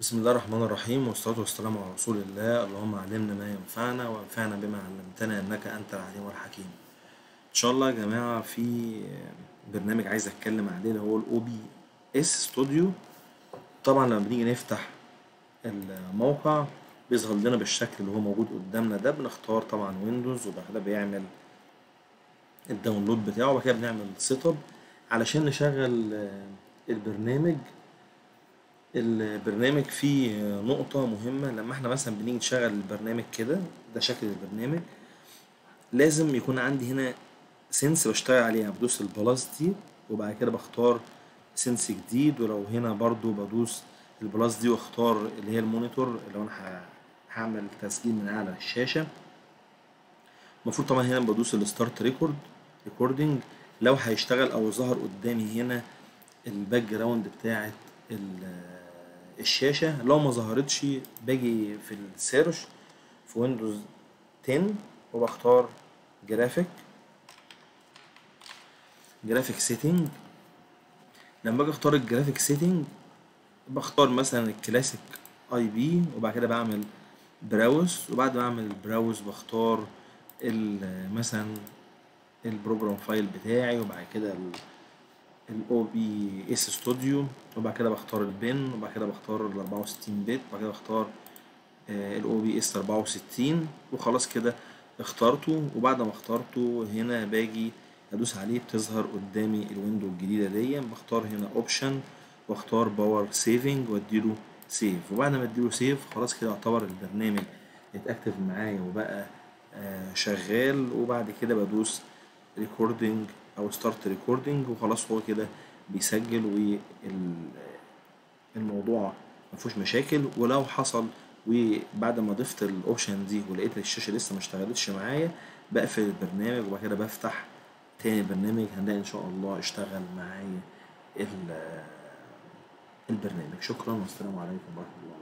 بسم الله الرحمن الرحيم والصلاة والسلام على رسول الله اللهم علمنا ما ينفعنا وانفعنا بما علمتنا إنك أنت العليم الحكيم إن شاء الله يا جماعة في برنامج عايز أتكلم عليه اللي هو الأو بي إس ستوديو طبعا لما بنيجي نفتح الموقع بيظهر لنا بالشكل اللي هو موجود قدامنا ده بنختار طبعا ويندوز وبعد كده بيعمل الداونلود بتاعه وبعد كده بنعمل سيت اب علشان نشغل البرنامج البرنامج فيه نقطة مهمة لما احنا مثلا بنيجي نشغل البرنامج كده ده شكل البرنامج لازم يكون عندي هنا سنس بشتغل عليها بدوس البلاس دي وبعد كده بختار سنس جديد ولو هنا برضو بدوس البلاس دي واختار اللي هي المونيتور لو انا هعمل تسجيل من اعلى الشاشة المفروض طبعا هنا بدوس الستارت ريكورد ريكوردنج لو هيشتغل او ظهر قدامي هنا الباك جراوند بتاعت الشاشة لو ما ظهرتش باجي في السيرش في ويندوز 10 وبختار جرافيك جرافيك سيتنج لما باجي اختار الجرافيك سيتنج بختار مثلا الكلاسيك اي بي وبعد كده بعمل براوز وبعد ما اعمل البراوز بختار مثلا البروجرام فايل بتاعي وبعد كده الاو بي اس ستوديو وبعد كده بختار البن وبعد كده بختار ال 64 بت وبعد كده بختار الاو بي اس 64 وخلاص كده اخترته وبعد ما اخترته هنا باجي ادوس عليه بتظهر قدامي الويندو الجديده دي بختار هنا اوبشن واختار باور سيفنج واديله سيف وبعد ما اديله سيف خلاص كده يعتبر البرنامج اتاكتف معايا وبقى شغال وبعد كده بدوس ريكوردنج او ستارت ريكوردنج وخلاص هو كده بيسجل والموضوع مفيهوش مشاكل ولو حصل وبعد ما ضفت الاوبشن دي ولقيت الشاشه لسه ما اشتغلتش معايا بقفل البرنامج وبعد كده بفتح تاني برنامج هنلاقي ان شاء الله اشتغل معايا البرنامج شكرا والسلام عليكم ورحمه الله